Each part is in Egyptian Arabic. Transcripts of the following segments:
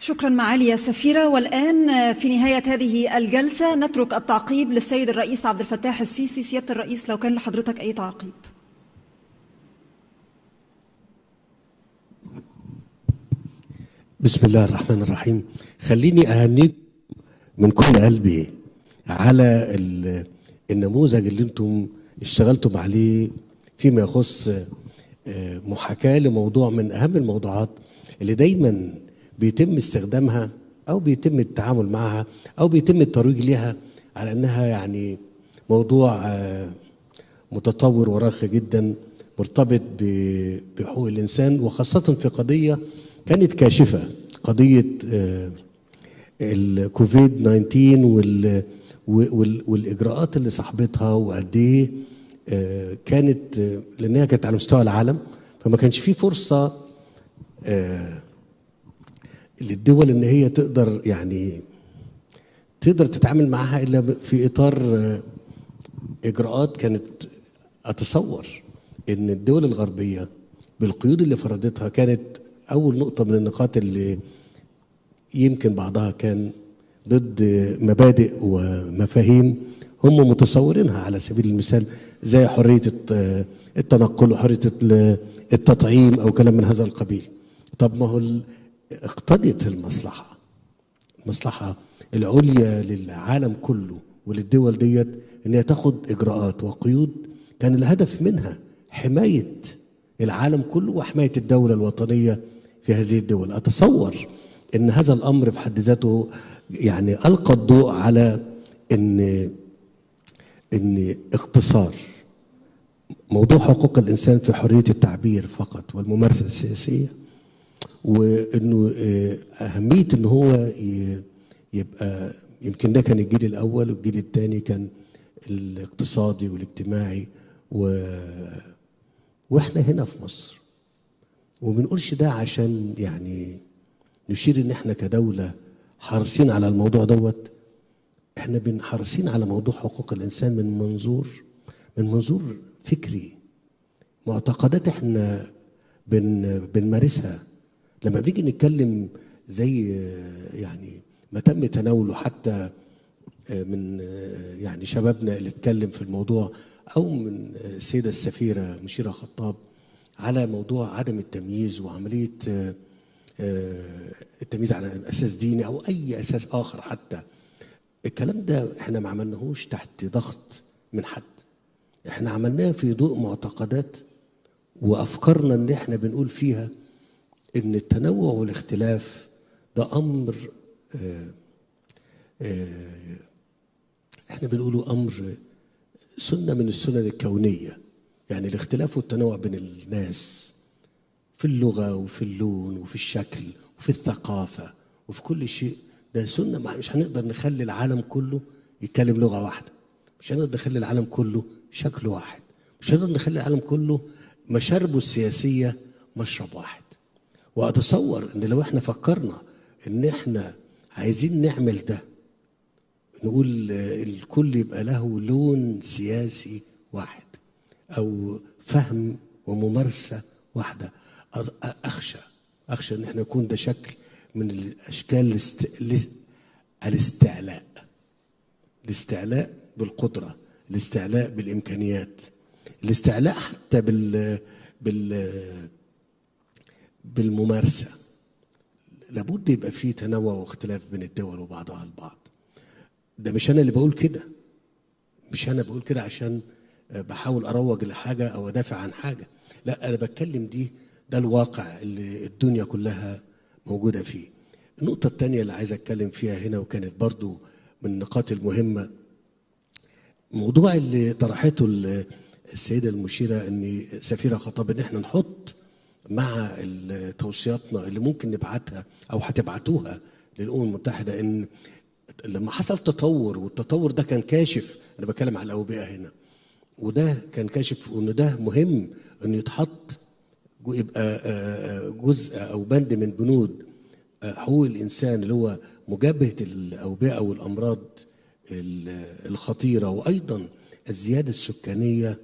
شكرا معالي يا سفيرة والآن في نهاية هذه الجلسة نترك التعقيب للسيد الرئيس عبد الفتاح السيسي سيادة الرئيس لو كان لحضرتك أي تعقيب بسم الله الرحمن الرحيم خليني أهنيك من كل قلبي على ال- النموذج اللي انتم اشتغلتم عليه فيما يخص آه، محاكاة لموضوع من أهم الموضوعات اللي دايما بيتم استخدامها أو بيتم التعامل معها أو بيتم الترويج لها على أنها يعني موضوع آه، متطور وراقي جدا مرتبط ب- بحقوق الإنسان وخاصة في قضية كانت كاشفة قضية آه، الكوفيد 19 وال وال- والاجراءات اللي صاحبتها وقد ايه آه، كانت آه، لانها كانت على مستوى العالم فما كانش في فرصه آه، للدول ان هي تقدر يعني تقدر تتعامل معاها الا ب- في اطار آه، اجراءات كانت اتصور ان الدول الغربيه بالقيود اللي فرضتها كانت اول نقطه من النقاط اللي يمكن بعضها كان ضد مبادئ ومفاهيم هم متصورينها على سبيل المثال زي حريه الت- التنقل وحريه ال- التطعيم او كلام من هذا القبيل طب ما هو ال- اقتضت المصلحه المصلحه العليا للعالم كله وللدول ديت ان هي تاخد اجراءات وقيود كان الهدف منها حمايه العالم كله وحمايه الدوله الوطنيه في هذه الدول اتصور ان هذا الامر في حد ذاته يعني القى الضوء على ان ان اقتصار موضوع حقوق الانسان في حريه التعبير فقط والممارسه السياسيه وانه آه، اهميه ان هو ي- يبقى يمكن ده كان الجيل الاول والجيل الثاني كان الاقتصادي والاجتماعي و واحنا هنا في مصر وما بنقولش ده عشان يعني نشير ان احنا كدوله حريصين على الموضوع دوت احنا بن- حريصين على موضوع حقوق الانسان من منظور من منظور فكري معتقدات احنا بن بنمارسها لما بنيجي نتكلم زي آه، يعني ما تم تناوله حتى آه، من آه، يعني شبابنا اللي اتكلم في الموضوع او من آه، السيده السفيره مشيره خطاب على موضوع عدم التمييز وعمليه آه، آه، التمييز على اساس ديني او اي اساس اخر حتى الكلام ده احنا ما عملناهوش تحت ضغط من حد احنا عملناه في ضوء معتقدات وافكارنا اللي احنا بنقول فيها ان التنوع والاختلاف ده امر آه، آه، احنا بنقوله امر سنه من السنن الكونيه يعني الاختلاف والتنوع بين الناس في اللغه وفي اللون وفي الشكل وفي الثقافه وفي كل شيء ده سنه ما- مش هنقدر نخلي العالم كله يتكلم لغه واحده مش هنقدر نخلي العالم كله شكل واحد مش هنقدر نخلي العالم كله مشاربه السياسيه مشرب واحد واتصور ان لو احنا فكرنا ان احنا عايزين نعمل ده نقول آه، الكل يبقى له لون سياسي واحد او فهم وممارسه واحده أ- اخشى اخشى ان احنا يكون ده شكل من الاشكال الاست... الاس- الاستعلاء الاستعلاء بالقدره الاستعلاء بالامكانيات الاستعلاء حتى بال بال بالممارسه لابد يبقى فيه تنوع واختلاف بين الدول وبعضها البعض ده مش انا اللي بقول كده مش انا بقول كده عشان بحاول اروج لحاجه او ادافع عن حاجه لا انا بتكلم دي ده الواقع اللي الدنيا كلها موجوده فيه النقطه الثانيه اللي عايز اتكلم فيها هنا وكانت برضو من النقاط المهمه موضوع اللي طرحته ال- السيده المشيره ان سفيره خطاب ان احنا نحط مع ال- توصياتنا اللي ممكن نبعتها او هتبعتوها للامم المتحده ان لما حصل تطور والتطور ده كان كاشف انا بتكلم على الاوبئه هنا وده كان كاشف وان ده مهم انه يتحط جو- يبقى آه، آه، جزء او بند من بنود آه، حقوق الانسان اللي هو مجابهه الاوبئه والامراض ال- الخطيره وايضا الزياده السكانيه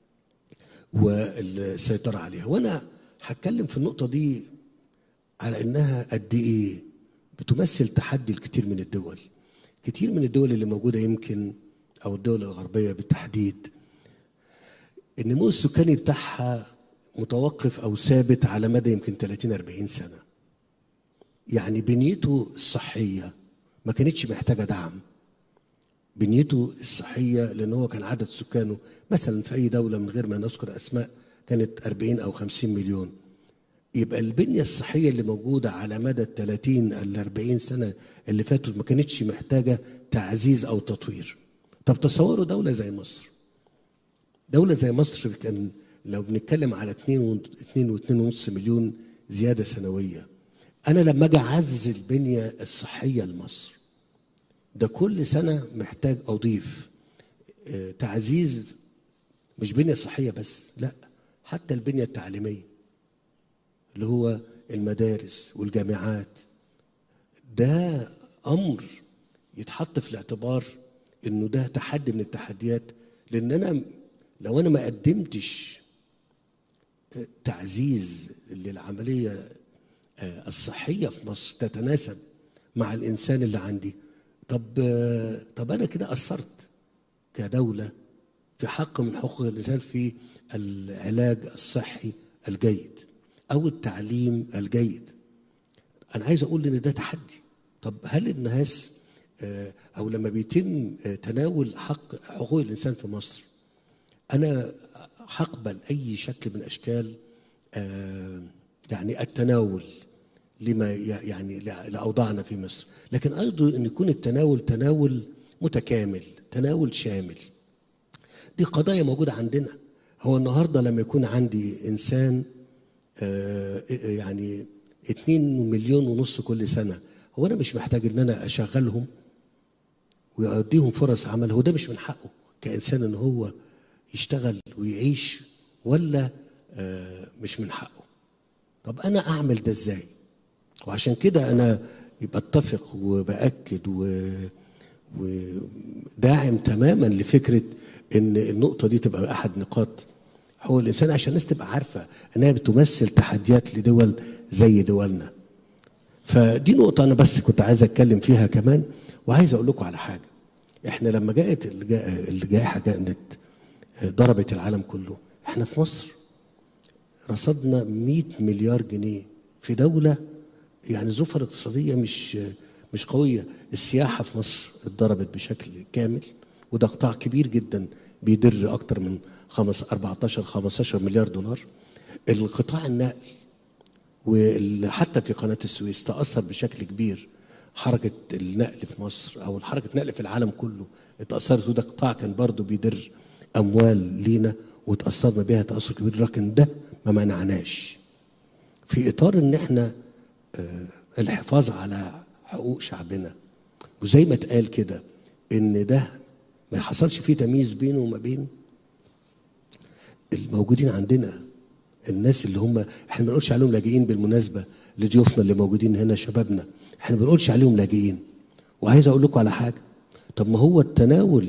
والسيطره عليها وانا هتكلم في النقطه دي على انها قد ايه بتمثل تحدي لكثير من الدول كتير من الدول اللي موجودة يمكن أو الدول الغربية بالتحديد النمو السكاني بتاعها متوقف أو ثابت على مدى يمكن 30 40 سنة يعني بنيته الصحية ما كانتش محتاجة دعم بنيته الصحية لأن هو كان عدد سكانه مثلا في أي دولة من غير ما نذكر أسماء كانت 40 أو 50 مليون يبقى البنية الصحية اللي موجودة على مدى ال 30 ال 40 سنة اللي فاتوا ما كانتش محتاجة تعزيز أو تطوير. طب تصوروا دولة زي مصر. دولة زي مصر كان لو بنتكلم على 2 2 و2.5 مليون زيادة سنوية. أنا لما أجي أعزز البنية الصحية لمصر ده كل سنة محتاج أضيف آه، تعزيز مش بنية صحية بس لا حتى البنية التعليمية اللي هو المدارس والجامعات ده امر يتحط في الاعتبار انه ده تحدي من التحديات لان انا لو انا ما قدمتش تعزيز للعمليه الصحيه في مصر تتناسب مع الانسان اللي عندي طب طب انا كده قصرت كدوله في حق من حقوق الانسان في العلاج الصحي الجيد او التعليم الجيد انا عايز اقول ان ده تحدي طب هل الناس آه، او لما بيتم آه، تناول حق حقوق الانسان في مصر انا هقبل اي شكل من اشكال آه، يعني التناول لما ي- يعني ل- لاوضاعنا في مصر لكن ايضا ان يكون التناول تناول متكامل تناول شامل دي قضايا موجوده عندنا هو النهارده لما يكون عندي انسان آه، يعني 2 مليون ونص كل سنه هو انا مش محتاج ان انا اشغلهم ويديهم فرص عمل هو ده مش من حقه كانسان ان هو يشتغل ويعيش ولا آه، مش من حقه طب انا اعمل ده ازاي وعشان كده انا بتفق وباكد و وداعم تماما لفكره ان النقطه دي تبقى احد نقاط حقوق الانسان عشان الناس تبقى عارفه انها بتمثل تحديات لدول زي دولنا فدي نقطة أنا بس كنت عايز أتكلم فيها كمان وعايز أقول لكم على حاجة إحنا لما جاءت الجا- الجائحة كانت ضربت العالم كله إحنا في مصر رصدنا 100 مليار جنيه في دولة يعني ظروفها الاقتصادية مش مش قوية السياحة في مصر اتضربت بشكل كامل وده قطاع كبير جدا بيدر أكتر من خمس 14 15 مليار دولار القطاع النقل وحتى في قناة السويس تأثر بشكل كبير حركة النقل في مصر أو حركة النقل في العالم كله اتأثرت وده قطاع كان برضه بيدر أموال لينا وتأثرنا بيها تأثر كبير لكن ده ما منعناش في إطار إن إحنا آه، الحفاظ على حقوق شعبنا وزي ما اتقال كده إن ده ما يحصلش فيه تمييز بينه وما بين الموجودين عندنا الناس اللي هم احنا ما بنقولش عليهم لاجئين بالمناسبه لضيوفنا اللي موجودين هنا شبابنا احنا ما بنقولش عليهم لاجئين وعايز اقول لكم على حاجه طب ما هو التناول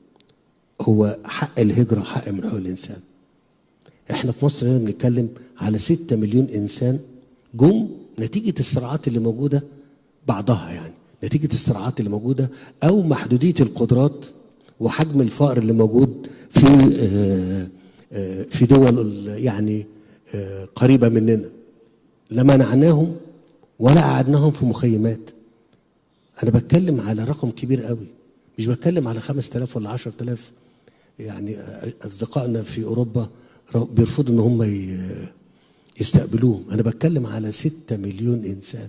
هو حق الهجره حق من حقوق الانسان احنا في مصر هنا بنتكلم على 6 مليون انسان جم نتيجه الصراعات اللي موجوده بعضها يعني نتيجه الصراعات اللي موجوده او محدوديه القدرات وحجم الفقر اللي موجود في آه، آه، في دول ال- يعني آه، قريبه مننا لا منعناهم ولا قعدناهم في مخيمات انا بتكلم على رقم كبير قوي مش بتكلم على 5000 ولا 10000 يعني اصدقائنا في اوروبا ر- بيرفضوا ان هم ي- يستقبلوهم انا بتكلم على 6 مليون انسان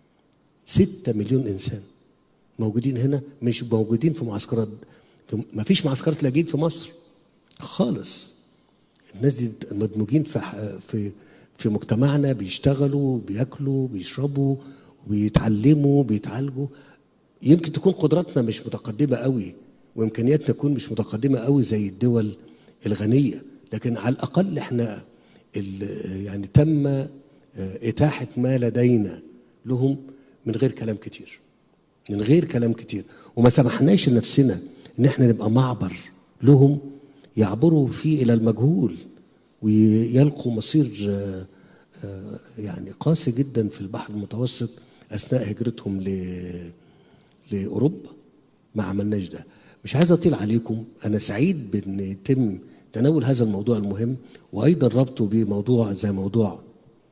6 مليون انسان موجودين هنا مش موجودين في معسكرات ما فيش معسكرات لاجئين في مصر خالص الناس دي مدموجين في ح- في في مجتمعنا بيشتغلوا بياكلوا بيشربوا وبيتعلموا بيتعالجوا يمكن تكون قدراتنا مش متقدمه قوي وامكانياتنا تكون مش متقدمه قوي زي الدول الغنيه لكن على الاقل احنا ال- يعني تم آه، اتاحه ما لدينا لهم من غير كلام كتير من غير كلام كتير وما سمحناش لنفسنا ان احنا نبقى معبر لهم يعبروا فيه الى المجهول ويلقوا مصير آه، آه، يعني قاسي جدا في البحر المتوسط اثناء هجرتهم ل لاوروبا ما عملناش ده مش عايز اطيل عليكم انا سعيد بان يتم تناول هذا الموضوع المهم وايضا ربطه بموضوع زي موضوع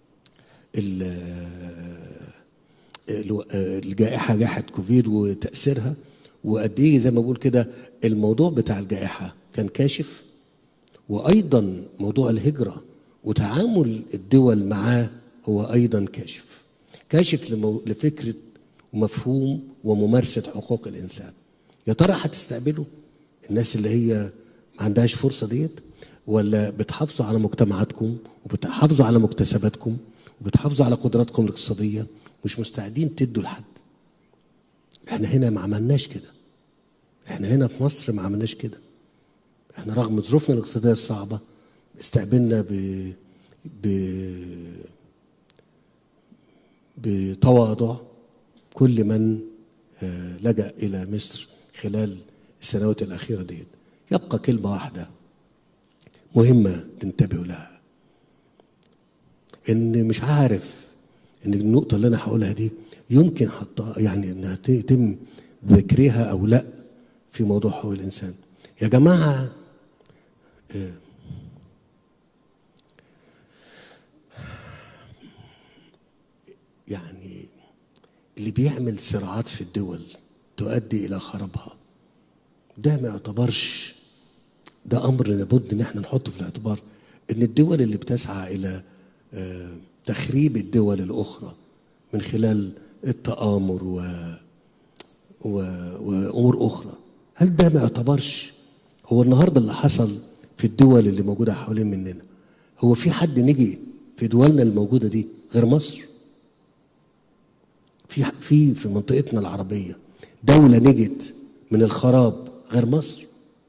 الجائحه جائحه كوفيد وتاثيرها وقد ايه زي ما بقول كده الموضوع بتاع الجائحه كان كاشف وايضا موضوع الهجره وتعامل الدول معاه هو ايضا كاشف كاشف لمو... لفكره ومفهوم وممارسه حقوق الانسان يا ترى هتستقبلوا الناس اللي هي ما عندهاش فرصه ديت ولا بتحافظوا على مجتمعاتكم وبتحافظوا على مكتسباتكم وبتحافظوا على قدراتكم الاقتصاديه مش مستعدين تدوا لحد احنا هنا ما عملناش كده احنا هنا في مصر ما عملناش كده احنا رغم ظروفنا الاقتصاديه الصعبه استقبلنا ب ب بتواضع كل من لجأ إلى مصر خلال السنوات الأخيرة ديت يبقى كلمة واحدة مهمة تنتبهوا لها إن مش عارف إن النقطة اللي أنا هقولها دي يمكن حطها يعني إنها يتم ذكرها أو لا في موضوع حقوق الإنسان يا جماعة يعني اللي بيعمل صراعات في الدول تؤدي الى خرابها ده ما يعتبرش ده امر لابد ان احنا نحطه في الاعتبار ان الدول اللي بتسعى الى تخريب الدول الاخرى من خلال التآمر و... و... وامور اخرى هل ده ما يعتبرش هو النهارده اللي حصل في الدول اللي موجوده حوالين مننا هو في حد نجي في دولنا الموجوده دي غير مصر في في في منطقتنا العربيه دوله نجت من الخراب غير مصر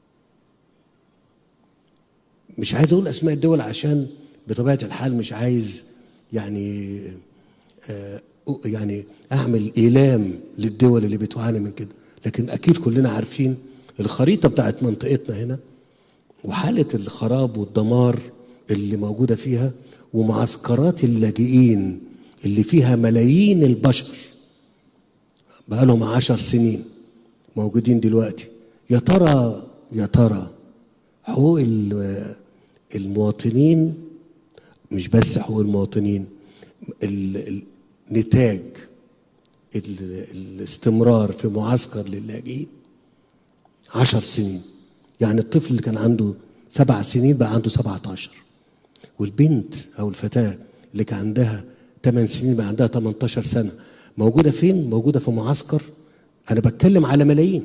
مش عايز اقول اسماء الدول عشان بطبيعه الحال مش عايز يعني آه يعني اعمل ايلام للدول اللي بتعاني من كده لكن اكيد كلنا عارفين الخريطه بتاعت منطقتنا هنا وحاله الخراب والدمار اللي موجوده فيها ومعسكرات اللاجئين اللي فيها ملايين البشر بقالهم عشر سنين موجودين دلوقتي يا ترى يا ترى حقوق المواطنين مش بس حقوق المواطنين النتاج الاستمرار في معسكر للاجئين عشر سنين يعني الطفل اللي كان عنده سبع سنين بقى عنده سبعة عشر والبنت أو الفتاة اللي كان عندها ثمان سنين بقى عندها 18 سنة موجودة فين؟ موجودة في معسكر أنا بتكلم على ملايين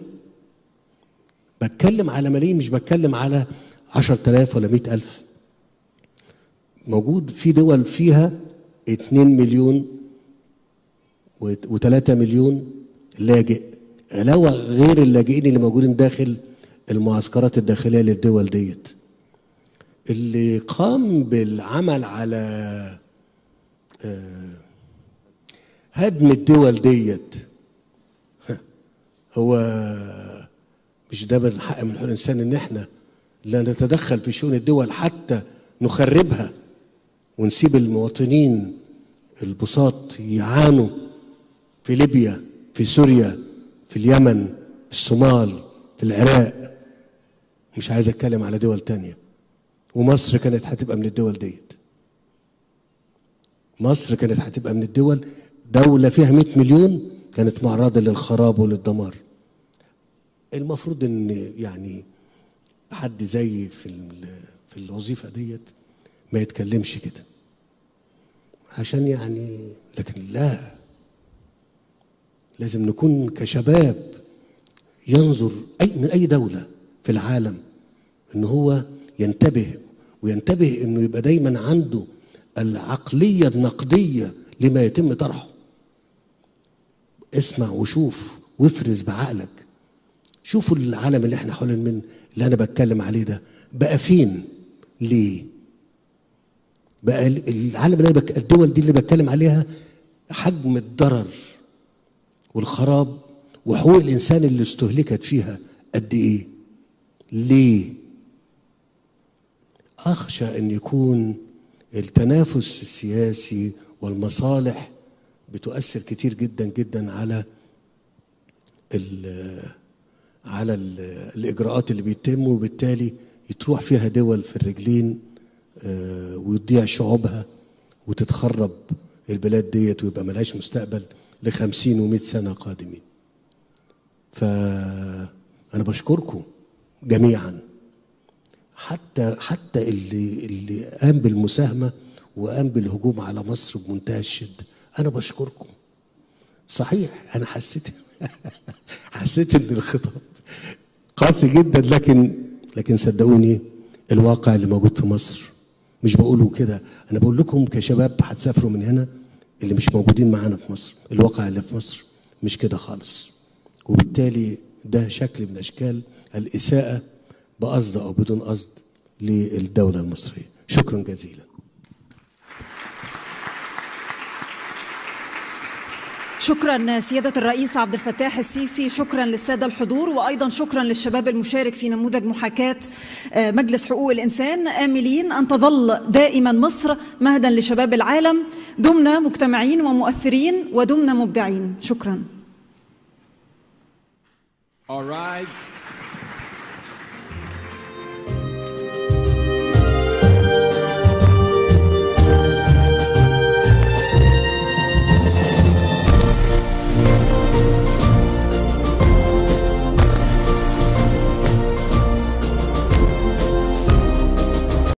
بتكلم على ملايين مش بتكلم على عشر تلاف ولا مئة ألف موجود في دول فيها اتنين مليون وثلاثة مليون لاجئ علاوة غير اللاجئين اللي موجودين داخل المعسكرات الداخلية للدول ديت اللي قام بالعمل على هدم الدول ديت هو مش ده من حق من حقوق الانسان ان احنا لا نتدخل في شؤون الدول حتى نخربها ونسيب المواطنين البساط يعانوا في ليبيا في سوريا في اليمن في الصومال في العراق مش عايز اتكلم على دول تانية ومصر كانت هتبقى من الدول ديت مصر كانت هتبقى من الدول دولة فيها 100 مليون كانت معرضة للخراب وللدمار المفروض ان يعني حد زي في في الوظيفة ديت ما يتكلمش كده عشان يعني لكن لا لازم نكون كشباب ينظر أي من أي دولة في العالم إن هو ينتبه وينتبه إنه يبقى دايما عنده العقلية النقدية لما يتم طرحه اسمع وشوف وافرز بعقلك شوفوا العالم اللي احنا حوالين من اللي انا بتكلم عليه ده بقى فين ليه بقى العالم اللي بك... الدول دي اللي بتكلم عليها حجم الضرر والخراب وحقوق الانسان اللي استهلكت فيها قد ايه ليه اخشى ان يكون التنافس السياسي والمصالح بتؤثر كتير جدا جدا على ال على ال الاجراءات اللي بيتم وبالتالي يتروح فيها دول في الرجلين آه، ويضيع شعوبها وتتخرب البلاد ديت ويبقى ملهاش مستقبل لخمسين ومئة سنة قادمين فأنا بشكركم جميعا حتى حتى اللي اللي قام بالمساهمة وقام بالهجوم على مصر بمنتهى الشدة أنا بشكركم صحيح أنا حسيت حسيت إن الخطاب قاسي جدا لكن لكن صدقوني الواقع اللي موجود في مصر مش بقوله كده انا بقول لكم كشباب هتسافروا من هنا اللي مش موجودين معانا في مصر الواقع اللي في مصر مش كده خالص وبالتالي ده شكل من اشكال الاساءه بقصد او بدون قصد للدوله المصريه شكرا جزيلا شكرا سيادة الرئيس عبد الفتاح السيسي شكرا للسادة الحضور وأيضا شكرا للشباب المشارك في نموذج محاكاة آه، مجلس حقوق الإنسان آملين أن تظل دائما مصر مهدا لشباب العالم دمنا مجتمعين ومؤثرين ودمنا مبدعين شكرا All right.